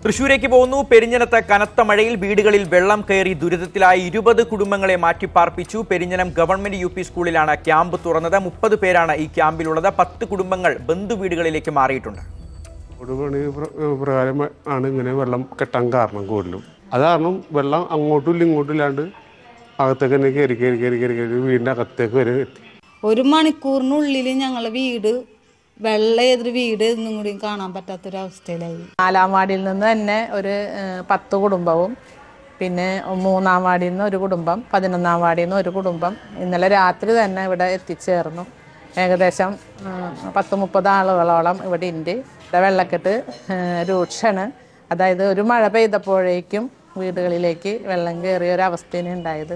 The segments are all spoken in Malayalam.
തൃശൂരേക്ക് പോകുന്നു പെരിഞ്ഞനത്ത് കനത്ത മഴയിൽ വീടുകളിൽ വെള്ളം കയറി ദുരിതത്തിലായ ഇരുപത് കുടുംബങ്ങളെ മാറ്റിപ്പാർപ്പിച്ചു പെരിഞ്ഞനം ഗവൺമെന്റ് യു പി സ്കൂളിലാണ് ക്യാമ്പ് തുറന്നത് മുപ്പത് പേരാണ് ഈ ക്യാമ്പിലുള്ളത് പത്ത് കുടുംബങ്ങൾ ബന്ധുവീടുകളിലേക്ക് മാറിയിട്ടുണ്ട് ഒരു പണി പ്ര- പ്രകാരം ആണ് ഇങ്ങനെ വെള്ളം കെട്ടാൻ കാരണം കൂടുതലും അത് കാരണം വെള്ളം അങ്ങോട്ടും ഇല്ല ഇങ്ങോട്ടും ഇല്ലാണ്ട് അകത്തേക്ക് തന്നെ കയറി കയറി കയറി കയറി കയറി വീടിൻ്റെ അകത്തേക്ക് വരെ എത്തി ഒരു മണിക്കൂറിനുള്ളിൽ ഞങ്ങളെ വീട് വെള്ളം ഏതൊരു വീട് എന്നും കൂടി കാണാൻ പറ്റാത്തൊരവസ്ഥയിലായി നാലാം വാർഡിൽ നിന്ന് തന്നെ ഒരു ഏഹ്, പത്ത് കുടുംബവും പിന്നെ മൂന്നാം വാർഡിൽ നിന്ന് ഒരു കുടുംബം പതിനൊന്നാം വാർഡിൽ നിന്ന് ഒരു കുടുംബം ഇന്നലെ രാത്രി തന്നെ ഇവിടെ എത്തിച്ചേർന്നു ഏകദേശം ഏഹ്, പത്ത് മുപ്പത് ആളുകളോളം ഇവിടെ ഉണ്ട് ഇവിടെ വെള്ളക്കെട്ട് ഏഹ്, രൂക്ഷമാണ് അതായത് ഒരു മഴ പെയ്തപ്പോഴേക്കും വീടുകളിലേക്ക് വെള്ളം കയറിയ ഒരു അവസ്ഥയാണ് ഉണ്ടായത്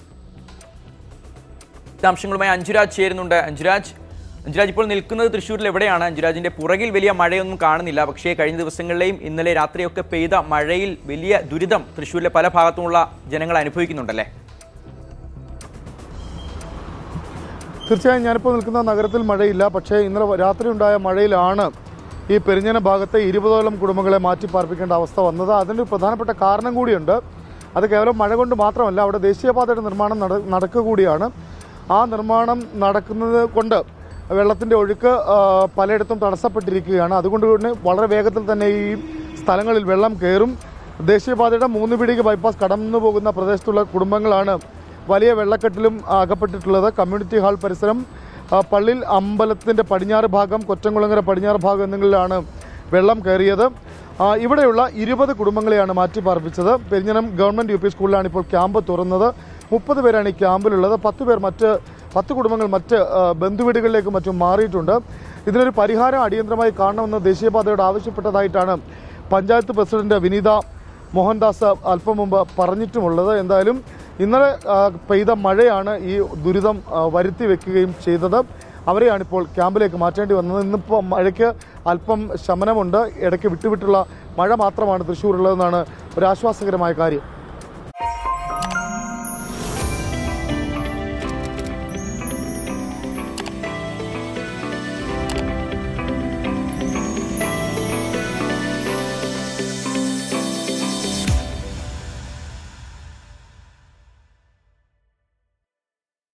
വിശദാംശങ്ങളുമായി അഞ്ജുരാജ് ചേരുന്നുണ്ട് അഞ്ജുരാജ് അഞ്ജുരാജ് ഇപ്പോൾ നിൽക്കുന്നത് തൃശ്ശൂരിൽ എവിടെയാണ് അഞ്ജുരാജിന്റെ പുറകിൽ വലിയ മഴയൊന്നും കാണുന്നില്ല പക്ഷേ കഴിഞ്ഞ ദിവസങ്ങളിലെയും ഇന്നലെ രാത്രിയൊക്കെ പെയ്ത മഴയിൽ വലിയ ദുരിതം തൃശ്ശൂരിലെ പല ഭാഗത്തുമുള്ള ജനങ്ങൾ അനുഭവിക്കുന്നുണ്ടല്ലേ തീർച്ചയായും ഞാനിപ്പോൾ നിൽക്കുന്ന നഗരത്തിൽ മഴയില്ല പക്ഷേ ഇന്നലെ രാത്രി ഉണ്ടായ മഴയിലാണ് ഈ പെരിഞ്ഞന ഭാഗത്തെ ഇരുപതോളം കുടുംബങ്ങളെ മാറ്റി പാർപ്പിക്കേണ്ട അവസ്ഥ വന്നത് അതിൻ്റെ ഒരു പ്രധാനപ്പെട്ട കാരണം കൂടിയുണ്ട് അത് കേവലം മഴ കൊണ്ട് മാത്രമല്ല അവിടെ ദേശീയപാതയുടെ നിർമ്മാണം നട നടക്കുക കൂടിയാണ് ആ നിർമ്മാണം നടക്കുന്നത് കൊണ്ട് വെള്ളത്തിൻ്റെ ഒഴുക്ക് ആ, പലയിടത്തും തടസ്സപ്പെട്ടിരിക്കുകയാണ് അതുകൊണ്ട് തന്നെ വളരെ വേഗത്തിൽ തന്നെ ഈ സ്ഥലങ്ങളിൽ വെള്ളം കയറും ദേശീയപാതയുടെ മൂന്ന് പീടിക ബൈപ്പാസ് കടന്നു പോകുന്ന പ്രദേശത്തുള്ള കുടുംബങ്ങളാണ് വലിയ വെള്ളക്കെട്ടിലും അകപ്പെട്ടിട്ടുള്ളത് കമ്മ്യൂണിറ്റി ഹാൾ പരിസരം ആ, പള്ളിൽ അമ്പലത്തിൻ്റെ പടിഞ്ഞാറ് ഭാഗം കൊറ്റംകുളങ്ങര പടിഞ്ഞാറ് ഭാഗം എന്നിങ്ങളിലാണ് വെള്ളം കയറിയത് ആ, ഇവിടെയുള്ള ഇരുപത് കുടുംബങ്ങളെയാണ് മാറ്റി പാർപ്പിച്ചത് പെരിഞ്ഞനം ഗവൺമെൻറ് യു പി സ്കൂളിലാണ് ഇപ്പോൾ ക്യാമ്പ് തുറന്നത് മുപ്പത് പേരാണ് ഈ ക്യാമ്പിലുള്ളത് പത്ത് പേർ മറ്റ് പത്ത് കുടുംബങ്ങൾ മറ്റ് ആ, ബന്ധുവീടുകളിലേക്കും മറ്റും മാറിയിട്ടുണ്ട് ഇതിനൊരു പരിഹാരം അടിയന്തരമായി കാണണമെന്ന് ദേശീയപാതയോട് ആവശ്യപ്പെട്ടതായിട്ടാണ് പഞ്ചായത്ത് പ്രസിഡന്റ് വിനീത മോഹൻദാസ് അല്പം മുമ്പ് പറഞ്ഞിട്ടുമുള്ളത് എന്തായാലും ഇന്നലെ ആ, പെയ്ത മഴയാണ് ഈ ദുരിതം ആ, വരുത്തി വെക്കുകയും ചെയ്തത് അവരെയാണിപ്പോൾ ക്യാമ്പിലേക്ക് മാറ്റേണ്ടി വന്നത് ഇന്നിപ്പോൾ മഴയ്ക്ക് അല്പം ശമനമുണ്ട് ഇടയ്ക്ക് വിട്ടുവിട്ടുള്ള മഴ മാത്രമാണ് തൃശ്ശൂരുള്ളതെന്നാണ് ഒരു ആശ്വാസകരമായ കാര്യം